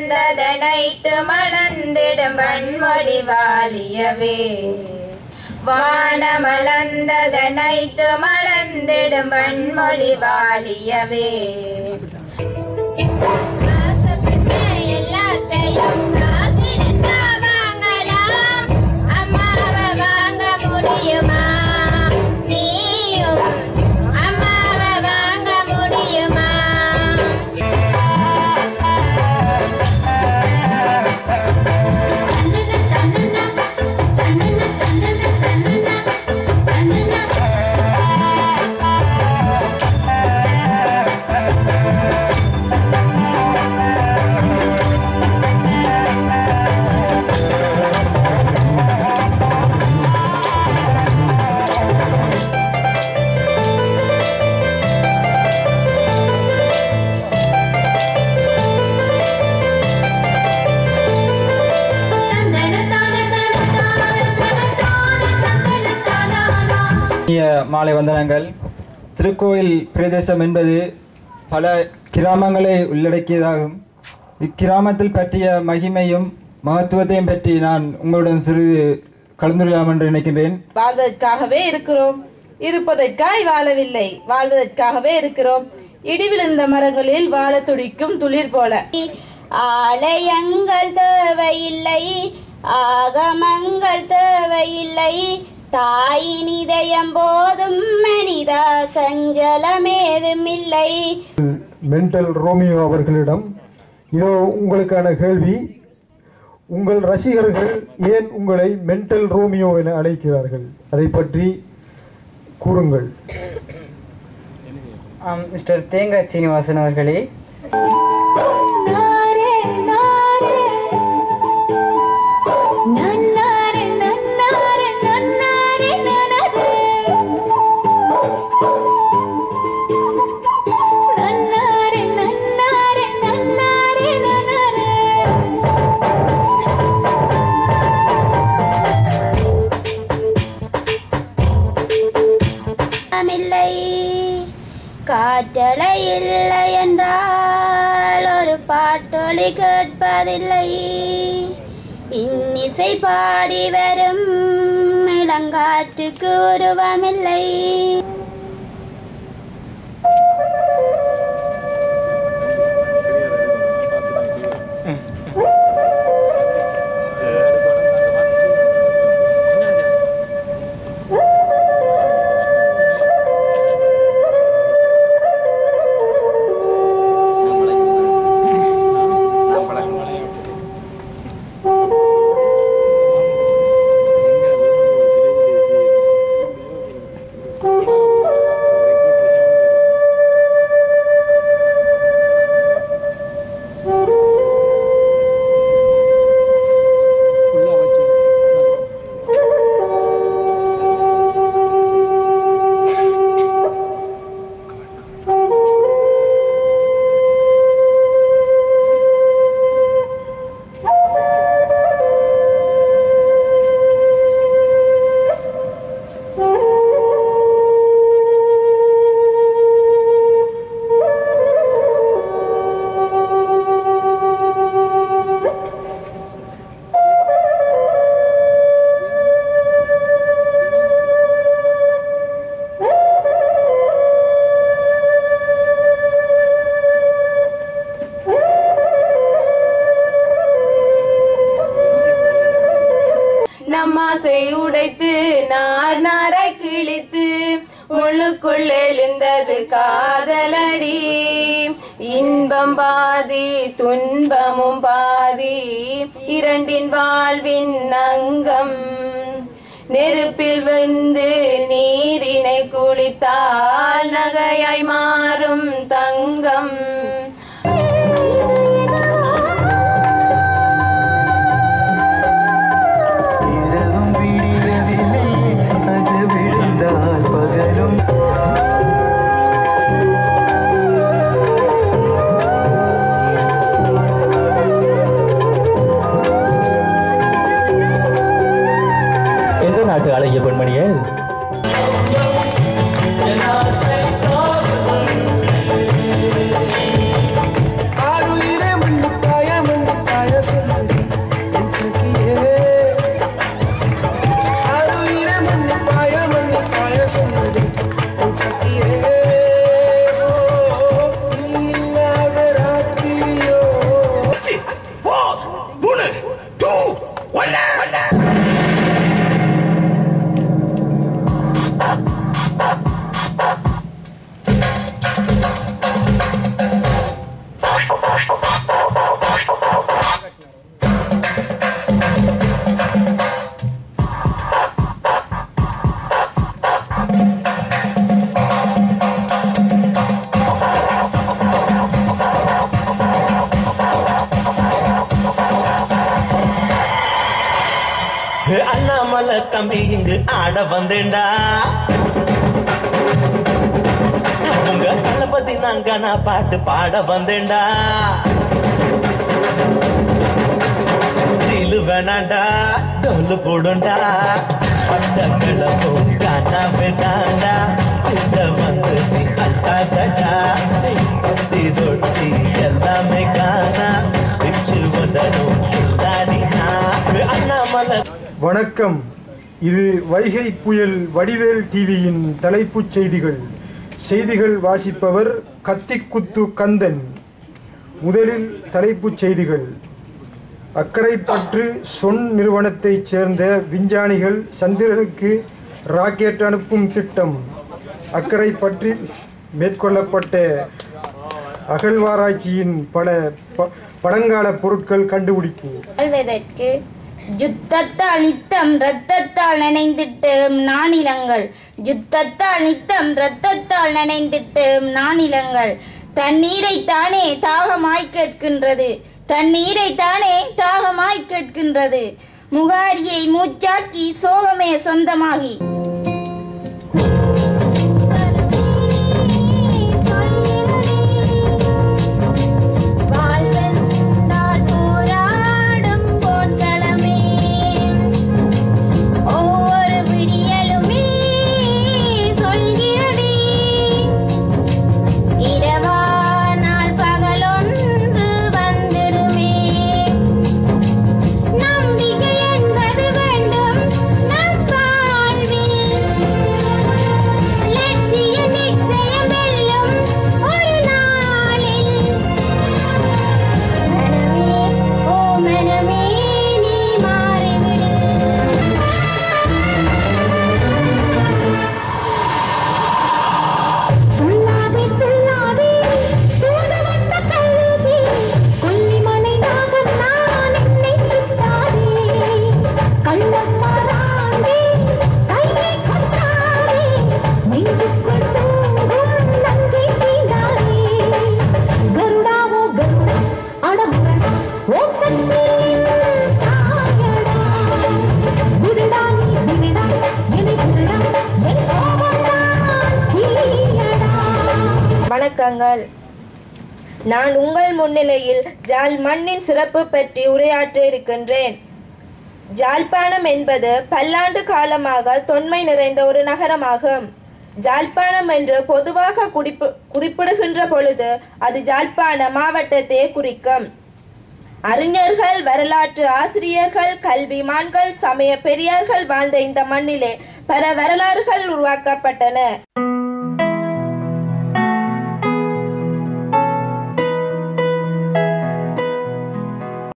மலர்ந்ததனைத்து மணந்திடும் வன்மொழி வாலியவே வானமளந்ததனைத்து மலர்ந்திடும் வன்மொழி வாலியவே எல்லாத்தையும் காத்திருந்தா வாங்கலாம் அம்மாவை வாங்க முடியுமா நீயும் அம்மாவை வாங்க முடியுமா இனிய மாலை வந்தனங்கள் திருக்கோயில் பிரதேசம் என்பது பல கிராமங்களை உள்ளடக்கியதாகும் இக்கிராமத்தில் பற்றிய மகிமையும் மகத்துவத்தையும் பற்றி நான் உங்களுடன் சிறிது கலந்துரையாம் என்று நினைக்கின்றேன் வாழ்வதற்காகவே இருக்கிறோம் இருப்பதற்காய் வாழவில்லை வாழ்வதற்காகவே இருக்கிறோம் இடி விழுந்த மரங்களில் வாழ துடிக்கும் துளிர் போல ஆலயங்கள் தேவையில்லை ஆகமங்கள் தேவையில்லை தாயின் இதயம் போதும் மனிதா சஞ்சலமேதும் இல்லை மென்டல் ரோமியோ அவர்களிடம் இதோ உங்களுக்கான கேள்வி உங்கள் ரசிகர்கள் ஏன் உங்களை மென்டல் ரோமியோ என அழைக்கிறார்கள் அதை பற்றி கூறுங்கள் மிஸ்டர் தேங்காய் சீனிவாசன் அவர்களே இல்லை காற்றலை இல்லை என்றால் ஒரு பாட்டொலி கேட்பதில்லை இன்னிசை பாடி வரும் இளங்காற்றுக்கு உருவமில்லை நம்மாசை உடைத்து நார் நாரை கிழித்து உள்ளுக்குள் எழுந்தது காதலடி இன்பம் பாதி துன்பமும் பாதி இரண்டின் வாழ்வின் அங்கம் நெருப்பில் வந்து நீரினை குளித்தால் நகையாய் மாறும் தங்கம் இரவும் விடியவில்லை அது விழுந்தால் பகலும் எந்த நாட்டு அழகிய பெண்மணியே ஆறுயிரே முன்முட்டாய முன்முட்டாய அண்ணாமலை தம்பி இங்கு ஆட வந்தேன்டா உங்க தளபதி நாங்க நான் பாட்டு பாட வந்தேன்டா திலு வேணாண்டா டொல்லு போடுண்டா பட்ட கிளம்பும் காணா வேண்டாண்டா இந்த வந்து நீ அட்டாதடா தொட்டி தொட்டி எல்லாமே காணா பிச்சு வந்தனும் இல்லாடினா அண்ணாமலை வணக்கம் இது வைகை புயல் வடிவேல் டிவியின் தலைப்புச் செய்திகள் செய்திகள் வாசிப்பவர் கத்திக்குத்து கந்தன் முதலில் தலைப்புச் செய்திகள் அக்கரைப்பற்று சொன் நிறுவனத்தைச் சேர்ந்த விஞ்ஞானிகள் சந்திரனுக்கு ராக்கெட் அனுப்பும் திட்டம் அக்கரைப்பற்றில் மேற்கொள்ளப்பட்ட அகழ்வாராய்ச்சியின் பல ப- பழங்கால பொருட்கள் கண்டுபிடிப்பு வாழ்வதற்கு யுத்தத்தால் நித்தம் இரத்தத்தால் நனைந்திட்டும் நானிலங்கள் யுத்தத்தால் நித்தம் இரத்தத்தால் நனைந்திட்டும் நானிலங்கள் தண்ணீரை தானே தாகமாய் கேட்கின்றது தண்ணீரை தானே தாகமாய் கேட்கின்றது முகாரியை மூச்சாக்கி சோகமே சொந்தமாகி வாழ்வென்றால் போராடும் போர்க்களமே. ஒவ்வொரு விடியலுமே சொல்கிறதே. இரவானால் பகலொன்று வந்திடுமே. நம்பிக்கை என்பது வேண்டும் நம் வாழ்வில். லட்சிய நிச்சயம் வெல்லும் ஒரு நாளில் மனமே ஓ மனமே நீ மாறிவிடு துள்ளாதே துள்ளாதே தூது வந்த கழுதி கொல்லிமலை நாகம் நான் என்னை சுத்தாதே கள்ளம் மாறாதே கையை கொத்தாதே நெஞ்சுக்குள் தூங்கும் நஞ்சை தீண்டாதே கருடாவோ கருடா அடமுடா ஓம் சக்தி தாயடா விடுடா நீ விடுடா என்னை விடுடா என் கோபம்தான் தீயடா வணக்கங்கள் நான் உங்கள் முன்னிலையில் ஜாழ் மண்ணின் சிறப்பு பற்றி உரையாற்ற இருக்கின்றேன் ஜாழ்ப்பாணம் என்பது பல்லாண்டு காலமாக தொன்மை நிறைந்த ஒரு நகரமாகும் ஜாழ்ப்பாணம் என்று பொதுவாக குறிப்பு குறிப்பிடுகின்ற பொழுது அது ஜாழ்ப்பாண மாவட்டத்தை குறிக்கும் அறிஞர்கள் வரலாற்று ஆசிரியர்கள் கல்விமான்கள் சமய பெரியார்கள் வாழ்ந்த இந்த மண்ணிலே பல வரலாறுகள் உருவாக்கப்பட்டன